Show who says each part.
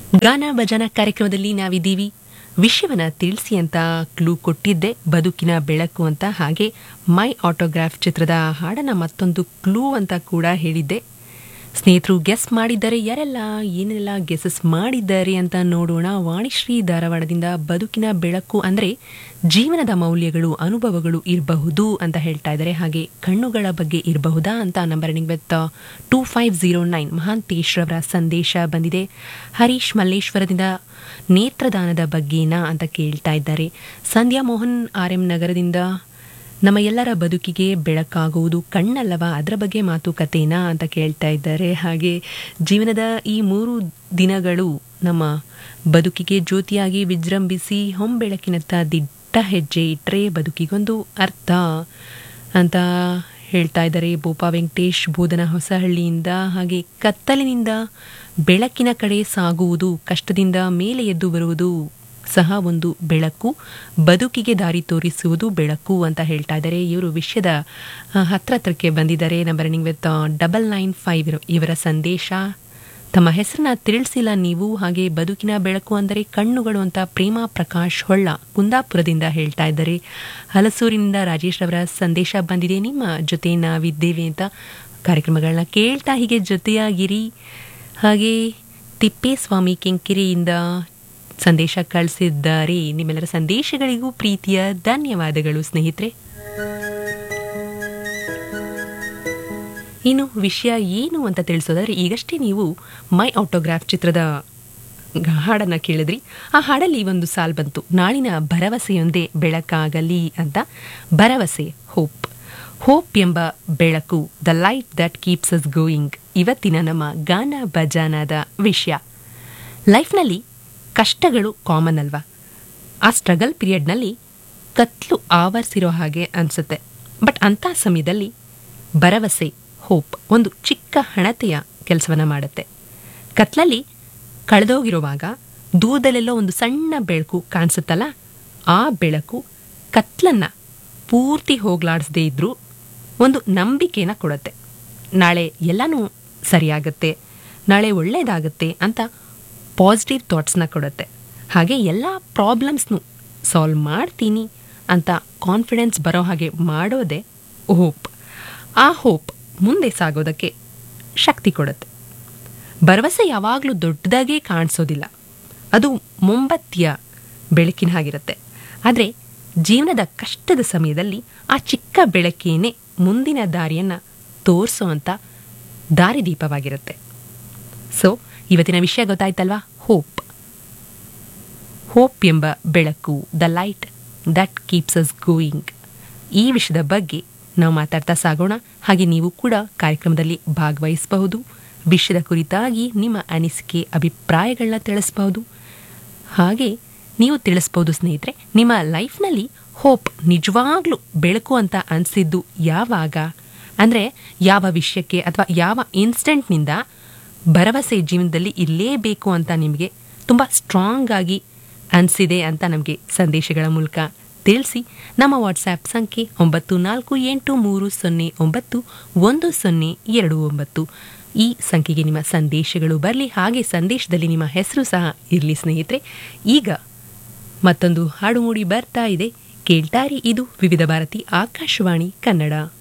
Speaker 1: ಗಾನ ಭಜನ ಕಾರ್ಯಕ್ರಮದಲ್ಲಿ ನಾವಿದ್ದೀವಿ ವಿಷಯವನ್ನ ತಿಳಿಸಿ ಅಂತ ಕ್ಲೂ ಕೊಟ್ಟಿದ್ದೆ ಬದುಕಿನ ಬೆಳಕು ಅಂತ ಹಾಗೆ ಮೈ ಆಟೋಗ್ರಾಫ್ ಚಿತ್ರದ ಹಾಡನ್ನ ಮತ್ತೊಂದು ಕ್ಲೂ ಅಂತ ಕೂಡ ಹೇಳಿದ್ದೆ ಸ್ನೇಹಿತರು ಗೆಸ್ ಮಾಡಿದ್ದಾರೆ ಯಾರೆಲ್ಲ ಏನೆಲ್ಲ ಗೆಸಸ್ ಮಾಡಿದ್ದಾರೆ ಅಂತ ನೋಡೋಣ ವಾಣಿಶ್ರೀ ಧಾರವಾಡದಿಂದ ಬದುಕಿನ ಬೆಳಕು ಅಂದ್ರೆ ಜೀವನದ ಮೌಲ್ಯಗಳು ಅನುಭವಗಳು ಇರಬಹುದು ಅಂತ ಹೇಳ್ತಾ ಇದ್ದಾರೆ ಹಾಗೆ ಕಣ್ಣುಗಳ ಬಗ್ಗೆ ಇರಬಹುದಾ ಅಂತ number with two five zero nine Mahantesh ರವರ ಸಂದೇಶ ಬಂದಿದೆ ಹರೀಶ್ ಮಲ್ಲೇಶ್ವರದಿಂದ ನೇತ್ರದಾನದ ಬಗ್ಗೆನಾ ಅಂತ ಕೇಳ್ತಾ ಇದ್ದಾರೆ ಸಂಧ್ಯಾ ಮೋಹನ್ ಆರ್ ಎಂ ನಗರದಿಂದ ನಮ್ಮ ಎಲ್ಲರ ಬದುಕಿಗೆ ಬೆಳಕಾಗುವುದು ಕಣ್ಣಲ್ಲವ ಅದರ ಬಗ್ಗೆ ಮಾತುಕತೆನಾ ಅಂತ ಕೇಳ್ತಾ ಇದ್ದಾರೆ ಹಾಗೆ ಜೀವನದ ಈ ಮೂರು ದಿನಗಳು ನಮ್ಮ ಬದುಕಿಗೆ ಜ್ಯೋತಿಯಾಗಿ ವಿಜೃಂಭಿಸಿ ಹೊಂಬೆಳಕಿನತ್ತ ದಿಟ್ಟ ಹೆಜ್ಜೆ ಇಟ್ಟರೆ ಬದುಕಿಗೊಂದು ಅರ್ಥ ಅಂತ ಹೇಳ್ತಾ ಇದ್ದಾರೆ ಬೋಪಾ ವೆಂಕಟೇಶ್ ಬೋಧನ ಹೊಸಹಳ್ಳಿಯಿಂದ ಹಾಗೆ ಕತ್ತಲಿನಿಂದ ಬೆಳಕಿನ ಕಡೆ ಸಾಗುವುದು ಕಷ್ಟದಿಂದ ಮೇಲೆ ಎದ್ದು ಬರುವುದು ಸಹ ಒಂದು ಬೆಳಕು ಬದುಕಿಗೆ ದಾರಿ ತೋರಿಸುವುದು ಬೆಳಕು ಅಂತ ಹೇಳ್ತಾ ಇದ್ದಾರೆ ಇವರು ವಿಷಯದ ಆ, ಹತ್ರ ಹತ್ರಕ್ಕೆ ಬಂದಿದ್ದಾರೆ number with double nine five ಇವರ ಸಂದೇಶ ತಮ್ಮ ಹೆಸರನ್ನ ತಿಳಿಸಿಲ್ಲ ನೀವು ಹಾಗೆ ಬದುಕಿನ ಬೆಳಕು ಅಂದರೆ ಕಣ್ಣುಗಳು ಅಂತ ಪ್ರೇಮ ಪ್ರಕಾಶ್ ಹೊಳ್ಳ ಕುಂದಾಪುರದಿಂದ ಹೇಳ್ತಾ ಇದ್ದಾರೆ ಹಲಸೂರಿನಿಂದ ರಾಜೇಶ್ ಅವರ ಸಂದೇಶ ಬಂದಿದೆ ನಿಮ್ಮ ಜೊತೆ ನಾವಿದ್ದೇವೆ ಅಂತ ಕಾರ್ಯಕ್ರಮಗಳನ್ನ ಕೇಳ್ತಾ ಹೀಗೆ ಜೊತೆಯಾಗಿರಿ ಹಾಗೆ ತಿಪ್ಪೇಸ್ವಾಮಿ ಕೆಂಕಿರಿಯಿಂದ ಸಂದೇಶ ಕಳಿಸಿದ್ದಾರೆ ನಿಮ್ಮೆಲ್ಲರ ಸಂದೇಶಗಳಿಗೂ ಪ್ರೀತಿಯ ಧನ್ಯವಾದಗಳು ಸ್ನೇಹಿತರೆ ಇನ್ನು ವಿಷಯ ಏನು ಅಂತ ತಿಳಿಸೋದಾದ್ರೆ ಈಗಷ್ಟೇ ನೀವು ಮೈ ಆಟೋಗ್ರಾಫ್ ಚಿತ್ರದ ಹಾಡನ್ನ ಕೇಳಿದ್ರಿ ಆ ಹಾಡಲ್ಲಿ ಒಂದು ಸಾಲ್ ಬಂತು ನಾಳಿನ ಭರವಸೆಯೊಂದೇ ಬೆಳಕಾಗಲಿ ಅಂತ ಭರವಸೆ ಹೋಪ್ ಹೋಪ್ ಎಂಬ ಬೆಳಕು the light that keeps us going ಇವತ್ತಿನ ನಮ್ಮ ಗಾನ ಭಜಾನದ ವಿಷಯ ಲೈಫ್ನಲ್ಲಿ ಕಷ್ಟಗಳು ಕಾಮನ್ ಅಲ್ವಾ ಆ ಸ್ಟ್ರಗಲ್ ಪೀರಿಯಡ್ನಲ್ಲಿ ಕತ್ಲು ಆವರಿಸಿರೋ ಹಾಗೆ ಅನಿಸುತ್ತೆ ಬಟ್ ಅಂಥ ಸಮಯದಲ್ಲಿ ಭರವಸೆ ಹೋಪ್ ಒಂದು ಚಿಕ್ಕ ಹಣತೆಯ ಕೆಲಸವನ್ನ ಮಾಡುತ್ತೆ ಕತ್ಲಲ್ಲಿ ಕಳೆದೋಗಿರುವಾಗ ದೂರದಲ್ಲೆಲ್ಲೋ ಒಂದು ಸಣ್ಣ ಬೆಳಕು ಕಾಣಿಸುತ್ತಲ್ಲ ಆ ಬೆಳಕು ಕತ್ಲನ್ನ ಪೂರ್ತಿ ಹೋಗ್ಲಾಡಿಸದೇ ಇದ್ರೂ ಒಂದು ನಂಬಿಕೆನ ಕೊಡುತ್ತೆ ನಾಳೆ ಎಲ್ಲನೂ ಸರಿಯಾಗುತ್ತೆ ನಾಳೆ ಒಳ್ಳೇದಾಗುತ್ತೆ ಅಂತ ಪಾಸಿಟಿವ್ ಥಾಟ್ಸ್ನ ಕೊಡುತ್ತೆ ಹಾಗೆ ಎಲ್ಲ ಪ್ರಾಬ್ಲಮ್ಸ್ನು ಸಾಲ್ವ್ ಮಾಡ್ತೀನಿ ಅಂತ ಕಾನ್ಫಿಡೆನ್ಸ್ ಬರೋ ಹಾಗೆ ಮಾಡೋದೇ ಹೋಪ್ ಆ ಹೋಪ್ ಮುಂದೆ ಸಾಗೋದಕ್ಕೆ ಶಕ್ತಿ ಕೊಡುತ್ತೆ ಭರವಸೆ ಯಾವಾಗಲೂ ದೊಡ್ಡದಾಗೇ ಕಾಣಿಸೋದಿಲ್ಲ ಅದು ಮೊಂಬತ್ತಿಯ ಬೆಳಕಿನ ಹಾಗಿರುತ್ತೆ ಆದರೆ ಜೀವನದ ಕಷ್ಟದ ಸಮಯದಲ್ಲಿ ಆ ಚಿಕ್ಕ ಬೆಳಕೇನೆ ಮುಂದಿನ ದಾರಿಯನ್ನು ತೋರಿಸೋವಂಥ ದಾರಿದೀಪವಾಗಿರುತ್ತೆ ಸೊ ಇವತ್ತಿನ ವಿಷಯ ಗೊತ್ತಾಯ್ತಲ್ವಾ ಹೋಪ್ ಹೋಪ್ ಎಂಬ ಬೆಳಕು the light that keeps us going ಈ ವಿಷಯದ ಬಗ್ಗೆ ನಾವು ಮಾತಾಡ್ತಾ ಸಾಗೋಣ ಹಾಗೆ ನೀವು ಕೂಡ ಕಾರ್ಯಕ್ರಮದಲ್ಲಿ ಭಾಗವಹಿಸಬಹುದು ವಿಷಯದ ಕುರಿತಾಗಿ ನಿಮ್ಮ ಅನಿಸಿಕೆ ಅಭಿಪ್ರಾಯಗಳನ್ನ ತಿಳಿಸಬಹುದು ಹಾಗೆ ನೀವು ತಿಳಿಸ್ಬೋದು ಸ್ನೇಹಿತರೆ ನಿಮ್ಮ ಲೈಫ್ನಲ್ಲಿ ಹೋಪ್ ನಿಜವಾಗ್ಲೂ ಬೆಳಕು ಅಂತ ಅನಿಸಿದ್ದು ಯಾವಾಗ ಅಂದರೆ ಯಾವ ವಿಷಯಕ್ಕೆ ಅಥವಾ ಯಾವ ಇನ್ಸ್ಟೆಂಟ್ನಿಂದ ಭರವಸೆ ಜೀವನದಲ್ಲಿ ಇರಲೇಬೇಕು ಅಂತ ನಿಮಗೆ ತುಂಬ ಸ್ಟ್ರಾಂಗ್ ಆಗಿ ಅನಿಸಿದೆ ಅಂತ ನಮಗೆ ಸಂದೇಶಗಳ ಮೂಲಕ ತಿಳಿಸಿ ನಮ್ಮ ವಾಟ್ಸ್ಆ್ಯಪ್ ಸಂಖ್ಯೆ ಒಂಬತ್ತು ನಾಲ್ಕು ಎಂಟು ಮೂರು ಸೊನ್ನೆ ಒಂಬತ್ತು ಒಂದು ಸೊನ್ನೆ ಎರಡು ಒಂಬತ್ತು ಈ ಸಂಖ್ಯೆಗೆ ನಿಮ್ಮ ಸಂದೇಶಗಳು ಬರಲಿ ಹಾಗೆ ಸಂದೇಶದಲ್ಲಿ ನಿಮ್ಮ ಹೆಸರು ಸಹ ಇರಲಿ ಸ್ನೇಹಿತರೆ ಈಗ ಮತ್ತೊಂದು ಹಾಡು ಮೂಡಿ ಬರ್ತಾ ಇದೆ ಕೇಳ್ತಾರಿ ಇದು ವಿವಿಧ ಭಾರತಿ ಆಕಾಶವಾಣಿ ಕನ್ನಡ